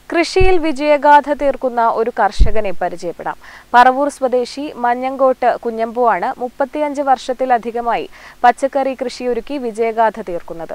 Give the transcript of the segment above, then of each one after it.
കൃഷിയിൽ വിജയഗാഥ തീർക്കുന്ന ഒരു കർഷകനെ പരിചയപ്പെടാം പറവൂർ സ്വദേശി മഞ്ഞങ്കോട്ട് കുഞ്ഞമ്പുവാണ് മുപ്പത്തിയഞ്ച് വർഷത്തിലധികമായി പച്ചക്കറി കൃഷിയൊരുക്കി വിജയഗാഥ തീർക്കുന്നത്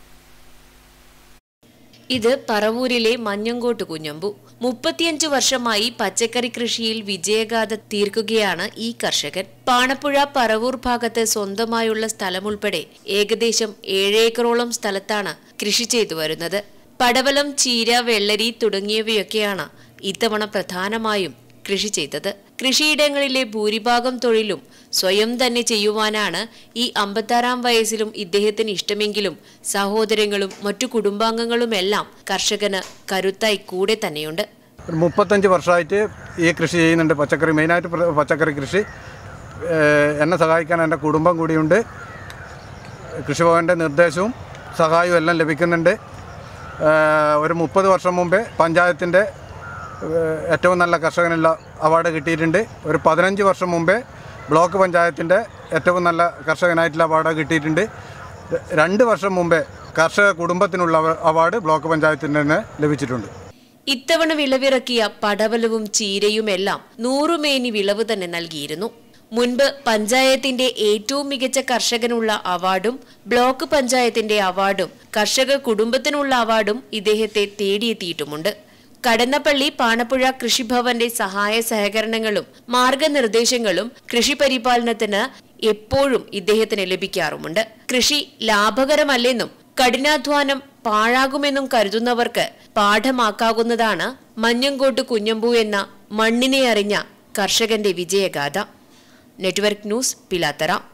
ഇത് പറവൂരിലെ മഞ്ഞങ്കോട്ട് കുഞ്ഞമ്പു മുപ്പത്തിയഞ്ചു വർഷമായി പച്ചക്കറി കൃഷിയിൽ വിജയഗാഥ തീർക്കുകയാണ് ഈ കർഷകൻ പാണപ്പുഴ പറവൂർ ഭാഗത്ത് സ്വന്തമായുള്ള സ്ഥലമുൾപ്പെടെ ഏകദേശം ഏഴേക്കറോളം സ്ഥലത്താണ് കൃഷി ചെയ്തു വരുന്നത് പടവലം ചീര വെള്ളരി തുടങ്ങിയവയൊക്കെയാണ് ഇത്തവണ പ്രധാനമായും കൃഷി ചെയ്തത് കൃഷിയിടങ്ങളിലെ ഭൂരിഭാഗം തൊഴിലും സ്വയം തന്നെ ചെയ്യുവാനാണ് ഈ അമ്പത്താറാം വയസ്സിലും ഇദ്ദേഹത്തിന് ഇഷ്ടമെങ്കിലും സഹോദരങ്ങളും മറ്റു കുടുംബാംഗങ്ങളുമെല്ലാം കർഷകന് കരുത്തായി കൂടെ തന്നെയുണ്ട് ഒരു മുപ്പത്തഞ്ച് വർഷമായിട്ട് ഈ കൃഷി ചെയ്യുന്നുണ്ട് പച്ചക്കറി മെയിനായിട്ട് പ്ര- പച്ചക്കറി കൃഷി ഏഹ് എന്നെ സഹായിക്കാൻ എൻ്റെ കുടുംബം കൂടിയുണ്ട് കൃഷിഭവൻ്റെ നിർദ്ദേശവും സഹായവും എല്ലാം ലഭിക്കുന്നുണ്ട് ഏഹ് ഒരു മുപ്പത് വർഷം മുമ്പേ പഞ്ചായത്തിൻ്റെ ഏഹ് ഏറ്റവും നല്ല കർഷകനുള്ള അവാർഡ് കിട്ടിയിട്ടുണ്ട് ഒരു പതിനഞ്ച് വർഷം മുമ്പേ ബ്ലോക്ക് പഞ്ചായത്തിൻ്റെ ഏറ്റവും നല്ല കർഷകനായിട്ടുള്ള അവാർഡ് കിട്ടിയിട്ടുണ്ട് രണ്ട് വർഷം മുമ്പേ കർഷക കുടുംബത്തിനുള്ള അവ- അവാർഡ് ബ്ലോക്ക് പഞ്ചായത്തിന് തന്നെ ലഭിച്ചിട്ടുണ്ട് ഇത്തവണ വിളവിറക്കിയ പടവലവും ചീരയുമെല്ലാം നൂറുമേനി വിളവ് തന്നെ നൽകിയിരുന്നു മുൻപ് പഞ്ചായത്തിന്റെ ഏറ്റവും മികച്ച കർഷകനുള്ള അവാർഡും ബ്ലോക്ക് പഞ്ചായത്തിന്റെ അവാർഡും കർഷക കുടുംബത്തിനുള്ള അവാർഡും ഇദ്ദേഹത്തെ തേടിയെത്തിയിട്ടുമുണ്ട് കടന്നപ്പള്ളി പാണപ്പുഴ കൃഷിഭവന്റെ സഹായ സഹകരണങ്ങളും മാർഗനിർദ്ദേശങ്ങളും കൃഷി പരിപാലനത്തിന് എപ്പോഴും ഇദ്ദേഹത്തിന് ലഭിക്കാറുമുണ്ട് കൃഷി ലാഭകരമല്ലെന്നും കഠിനാധ്വാനം പാഴാകുമെന്നും കരുതുന്നവർക്ക് പാഠമാക്കാവുന്നതാണ് മഞ്ഞങ്കോട്ട് കുഞ്ഞമ്പു എന്ന മണ്ണിനെ അറിഞ്ഞ കർഷകന്റെ വിജയഗാഥ നെറ്റ്വർക്ക് ന്യൂസ് പിലാത്തറ